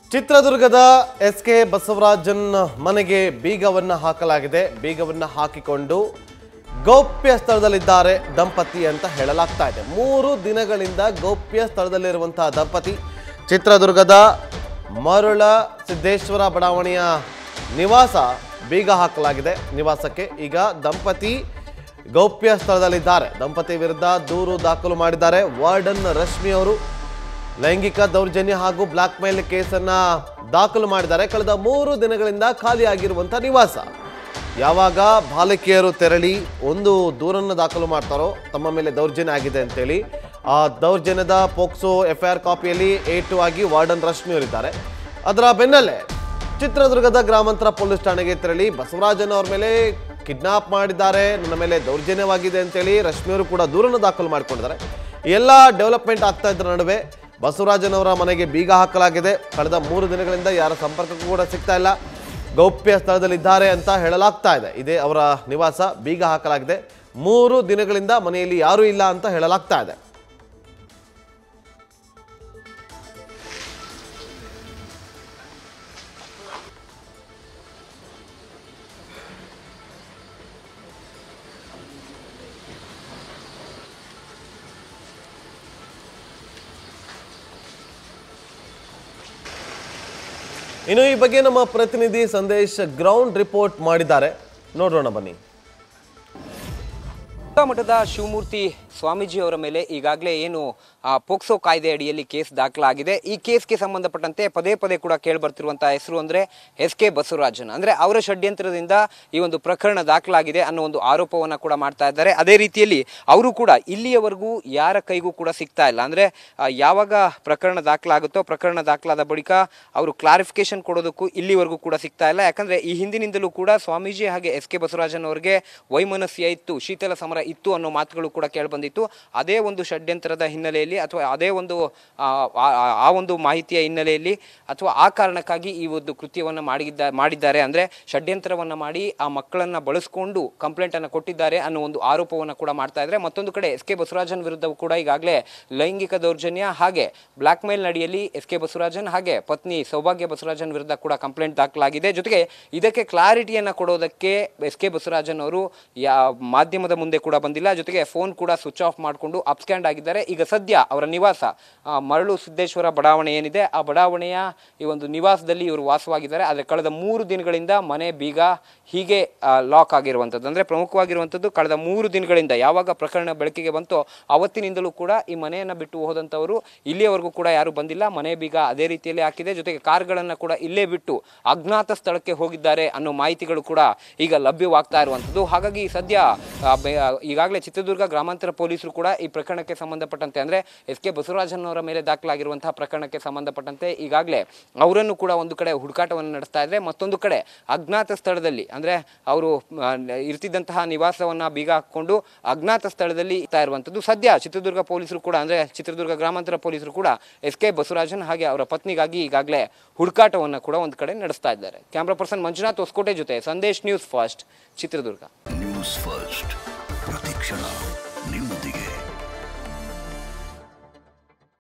ಚಿತ್ರದುರ್ಗದ S K Basavarajan ಮನೆಗೆ ಬೀಗವನ್ನ ಹಾಕಲಾಗಿದೆ ಬೀಗವನ್ನ ಹಾಕಿಕೊಂಡು ಗೌಪ್ಯ ಸ್ಥಳದಲ್ಲಿದ್ದಾರೆ ದಂಪತಿ ಅಂತ ಹೇಳಲಾಗ್ತಾ ಇದೆ ಮೂರು ದಿನಗಳಿಂದ ಗೌಪ್ಯ ಸ್ಥಳದಲ್ಲಿರುವಂತಹ ದಂಪತಿ ಚಿತ್ರದುರ್ಗದ ಮರುಳ ಸಿದ್ದೇಶ್ವರ ಬಡಾವಣೆಯ ನಿವಾಸ ಬೀಗ ಹಾಕಲಾಗಿದೆ ನಿವಾಸಕ್ಕೆ ಈಗ ದಂಪತಿ ಗೌಪ್ಯ ಸ್ಥಳದಲ್ಲಿದ್ದಾರೆ ದಂಪತಿ ವಿರುದ್ಧ ದೂರು ದಾಖಲು ಮಾಡಿದ್ದಾರೆ ವಾರ್ಡನ್ ರಶ್ಮಿ ಅವರು ಲೈಂಗಿಕ ದೌರ್ಜನ್ಯ ಹಾಗೂ ಬ್ಲಾಕ್ ಮೇಲ್ ಕೇಸನ್ನ ದಾಖಲು ಮಾಡಿದ್ದಾರೆ ಕಳೆದ ಮೂರು ದಿನಗಳಿಂದ ಖಾಲಿಯಾಗಿರುವಂಥ ನಿವಾಸ ಯಾವಾಗ ಬಾಲಕಿಯರು ತೆರಳಿ ಒಂದು ದೂರನ್ನು ದಾಖಲು ಮಾಡ್ತಾರೋ ತಮ್ಮ ಮೇಲೆ ದೌರ್ಜನ್ಯ ಆಗಿದೆ ಅಂತೇಳಿ ಆ ದೌರ್ಜನ್ಯದ ಪೋಕ್ಸೋ ಎಫ್ ಐ ಆರ್ ಕಾಪಿಯಲ್ಲಿ ಏಟು ಆಗಿ ವಾರ್ಡನ್ ರಶ್ಮಿ ಅವರಿದ್ದಾರೆ ಅದರ ಬೆನ್ನಲ್ಲೇ ಚಿತ್ರದುರ್ಗದ ಗ್ರಾಮಾಂತರ ಪೊಲೀಸ್ ಠಾಣೆಗೆ ತೆರಳಿ ಬಸವರಾಜನ್ ಅವ್ರ ಮೇಲೆ ಕಿಡ್ನಾಪ್ ಮಾಡಿದ್ದಾರೆ ನನ್ನ ಮೇಲೆ ದೌರ್ಜನ್ಯವಾಗಿದೆ ಅಂತೇಳಿ ರಶ್ಮಿಯವರು ಕೂಡ ದೂರನ್ನು ದಾಖಲು ಮಾಡಿಕೊಂಡಿದ್ದಾರೆ ಎಲ್ಲ ಡೆವಲಪ್ಮೆಂಟ್ ಆಗ್ತಾ ಇದ್ರ ನಡುವೆ ಬಸವರಾಜನ್ ಅವರ ಮನೆಗೆ ಬೀಗ ಹಾಕಲಾಗಿದೆ ಕಳೆದ ಮೂರು ದಿನಗಳಿಂದ ಯಾರ ಸಂಪರ್ಕಕ್ಕೂ ಕೂಡ ಸಿಗ್ತಾ ಇಲ್ಲ ಗೌಪ್ಯ ಸ್ಥಳದಲ್ಲಿದ್ದಾರೆ ಅಂತ ಹೇಳಲಾಗ್ತಾ ಇದೆ ಇದೇ ಅವರ ನಿವಾಸ ಬೀಗ ಹಾಕಲಾಗಿದೆ ಮೂರು ದಿನಗಳಿಂದ ಮನೆಯಲ್ಲಿ ಯಾರೂ ಇಲ್ಲ ಅಂತ ಹೇಳಲಾಗ್ತಾ ಇದೆ ಇನ್ನು ಈ ಬಗ್ಗೆ ನಮ್ಮ ಪ್ರತಿನಿಧಿ ಸಂದೇಶ್ ಗ್ರೌಂಡ್ ರಿಪೋರ್ಟ್ ಮಾಡಿದ್ದಾರೆ ನೋಡೋಣ ಬನ್ನಿ ಮಠದ ಶಿವಮೂರ್ತಿ ಸ್ವಾಮೀಜಿ ಅವರ ಮೇಲೆ ಈಗಾಗಲೇ ಏನು ಆ, ಪೋಕ್ಸೋ ಕಾಯ್ದೆ ಅಡಿಯಲ್ಲಿ ಕೇಸ್ ದಾಖಲಾಗಿದೆ ಈ ಕೇಸ್ಗೆ ಸಂಬಂಧಪಟ್ಟಂತೆ ಪದೇ ಪದೇ ಕೂಡ ಕೇಳಿ ಬರ್ತಿರುವಂತಹ ಹೆಸರು ಅಂದ್ರೆ ಎಸ್ ಕೆ ಬಸವರಾಜನ್ ಅಂದ್ರೆ ಅವರ ಷಡ್ಯಂತ್ರದಿಂದ ಈ ಒಂದು ಪ್ರಕರಣ ದಾಖಲಾಗಿದೆ ಅನ್ನೋ ಒಂದು ಆರೋಪವನ್ನ ಕೂಡ ಮಾಡ್ತಾ ಇದ್ದಾರೆ ಅದೇ ರೀತಿಯಲ್ಲಿ ಅವರು ಕೂಡ ಇಲ್ಲಿಯವರೆಗೂ ಯಾರ ಕೈಗೂ ಕೂಡ ಸಿಗ್ತಾ ಇಲ್ಲ ಅಂದ್ರೆ ಆ, ಯಾವಾಗ ಪ್ರಕರಣ ದಾಖಲಾಗುತ್ತೋ ಪ್ರಕರಣ ದಾಖಲಾದ ಬಳಿಕ ಅವರು ಕ್ಲಾರಿಫಿಕೇಶನ್ ಕೊಡೋದಕ್ಕೂ ಇಲ್ಲಿವರೆಗೂ ಕೂಡ ಸಿಗ್ತಾ ಇಲ್ಲ ಯಾಕಂದ್ರೆ ಈ ಹಿಂದಿನಿಂದಲೂ ಕೂಡ ಸ್ವಾಮೀಜಿ ಹಾಗೆ ಎಸ್ ಕೆ ಬಸವರಾಜನ್ ಅವರಿಗೆ ವೈಮನಸ್ಯ ಇತ್ತು ಶೀತಲ ಸಮರ ಇತ್ತು ಅನ್ನೋ ಮಾತುಗಳು ಕೂಡ ಕೇಳಿಬಂದಿತ್ತು ಅದೇ ಒಂದು ಷಡ್ಯಂತ್ರದ ಹಿನ್ನೆಲೆಯಲ್ಲಿ ಅಥವಾ ಅದೇ ಒಂದು ಆ, ಆ- ಆ- ಆ ಒಂದು ಮಾಹಿತಿಯ ಹಿನ್ನೆಲೆಯಲ್ಲಿ ಅಥವಾ ಆ ಕಾರಣಕ್ಕಾಗಿ ಈ ಒಂದು ಕೃತ್ಯವನ್ನು ಮಾಡಿದ್ದ ಮಾಡಿದ್ದಾರೆ ಅಂದ್ರೆ ಷಡ್ಯಂತ್ರವನ್ನ ಮಾಡಿ ಆ ಮಕ್ಕಳನ್ನ ಬಳಸ್ಕೊಂಡು ಕಂಪ್ಲೇಂಟ್ ಅನ್ನು ಕೊಟ್ಟಿದ್ದಾರೆ ಅನ್ನೋ ಒಂದು ಆರೋಪವನ್ನು ಕೂಡ ಮಾಡ್ತಾ ಇದ್ದಾರೆ ಮತ್ತೊಂದು ಕಡೆ ಎಸ್ ಕೆ ಬಸವರಾಜನ್ ವಿರುದ್ಧ ಕೂಡ ಈಗಾಗಲೇ ಲೈಂಗಿಕ ದೌರ್ಜನ್ಯ ಹಾಗೆ ಬ್ಲಾಕ್ ಮೇಲ್ ನಡಿಯಲ್ಲಿ ಎಸ್ ಕೆ ಬಸವರಾಜನ್ ಹಾಗೆ ಪತ್ನಿ ಸೌಭಾಗ್ಯ ಬಸವರಾಜನ್ ವಿರುದ್ಧ ಕೂಡ ಕಂಪ್ಲೇಂಟ್ ದಾಖಲಾಗಿದೆ ಜೊತೆಗೆ ಇದಕ್ಕೆ ಕ್ಲಾರಿಟಿಯನ್ನ ಕೊಡೋದಕ್ಕೆ ಎಸ್ ಕೆ ಬಸವರಾಜನ್ ಅವರು ಯಾ ಮಾಧ್ಯಮದ ಮುಂದೆ ಕೂಡ ಬಂದಿಲ್ಲ ಜೊತೆಗೆ ಫೋನ್ ಕೂಡ ಸ್ವಿಚ್ ಆಫ್ ಮಾಡಿಕೊಂಡು ಅಪ್ಸ್ಕ್ಯಾಂಡ್ ಆಗಿದ್ದಾರೆ ಈಗ ಸದ್ಯ ಅವರ ನಿವಾಸ ಆ, ಮರಳು ಸಿದ್ದೇಶ್ವರ ಬಡಾವಣೆ ಏನಿದೆ ಆ ಬಡಾವಣೆಯ ಈ ಒಂದು ನಿವಾಸದಲ್ಲಿ ಇವರು ವಾಸವಾಗಿದ್ದಾರೆ ಆದರೆ ಕಳೆದ ಮೂರು ದಿನಗಳಿಂದ ಮನೆ ಬೀಗ ಹೀಗೆ ಲಾಕ್ ಆಗಿರುವಂಥದ್ದು ಅಂದರೆ ಪ್ರಮುಖವಾಗಿರುವಂಥದ್ದು ಕಳೆದ ಮೂರು ದಿನಗಳಿಂದ ಯಾವಾಗ ಪ್ರಕರಣ ಬೆಳಕಿಗೆ ಬಂತೋ ಅವತ್ತಿನಿಂದಲೂ ಕೂಡ ಈ ಮನೆಯನ್ನು ಬಿಟ್ಟು ಹೋದಂಥವರು ಇಲ್ಲಿಯವರೆಗೂ ಕೂಡ ಯಾರು ಬಂದಿಲ್ಲ ಮನೆ ಬೀಗ ಅದೇ ರೀತಿಯಲ್ಲಿ ಹಾಕಿದೆ ಜೊತೆಗೆ ಕಾರ್ಗಳನ್ನು ಕೂಡ ಇಲ್ಲೇ ಬಿಟ್ಟು ಅಜ್ಞಾತ ಸ್ಥಳಕ್ಕೆ ಹೋಗಿದ್ದಾರೆ ಅನ್ನೋ ಮಾಹಿತಿಗಳು ಕೂಡ ಈಗ ಲಭ್ಯವಾಗ್ತಾ ಇರುವಂಥದ್ದು ಹಾಗಾಗಿ ಸದ್ಯ ಆ, ಬೆ- ಆ, ಈಗಾಗಲೇ ಚಿತ್ರದುರ್ಗ ಗ್ರಾಮಾಂತರ ಪೊಲೀಸರು ಕೂಡ ಈ ಪ್ರಕರಣಕ್ಕೆ ಸಂಬಂಧಪಟ್ಟಂತೆ ಅಂದರೆ ಎಸ್ ಕೆ ಬಸವರಾಜನ್ ಅವರ ಮೇಲೆ ದಾಖಲಾಗಿರುವಂತಹ ಪ್ರಕರಣಕ್ಕೆ ಸಂಬಂಧಪಟ್ಟಂತೆ ಈಗಾಗಲೇ ಅವರನ್ನು ಕೂಡ ಒಂದು ಕಡೆ ಹುಡುಕಾಟವನ್ನು ನಡೆಸ್ತಾ ಇದ್ದಾರೆ ಮತ್ತೊಂದು ಕಡೆ ಅಜ್ಞಾತ ಸ್ಥಳದಲ್ಲಿ ಅಂದರೆ ಅವರು ಆ, ಇರ್ತಿದ್ದಂತಹ ನಿವಾಸವನ್ನ ಬೀಗ ಹಾಕೊಂಡು ಅಜ್ಞಾತ ಸ್ಥಳದಲ್ಲಿ ಇರ್ತಾ ಇರುವಂಥದ್ದು ಸದ್ಯ ಚಿತ್ರದುರ್ಗ ಪೊಲೀಸರು ಕೂಡ ಅಂದರೆ ಚಿತ್ರದುರ್ಗ ಗ್ರಾಮಾಂತರ ಪೊಲೀಸರು ಕೂಡ ಎಸ್ ಕೆ ಬಸವರಾಜನ್ ಹಾಗೆ ಅವರ ಪತ್ನಿಗಾಗಿ ಈಗಾಗಲೇ ಹುಡುಕಾಟವನ್ನು ಕೂಡ ಒಂದು ಕಡೆ ನಡೆಸ್ತಾ ಇದ್ದಾರೆ ಕ್ಯಾಮ್ರಾ ಪರ್ಸನ್ ಮಂಜುನಾಥ್ ಹೊಸಕೋಟೆ ಜೊತೆ Sandesh news first Chitradurga news first ಪ್ರತಿಕ್ಷಣ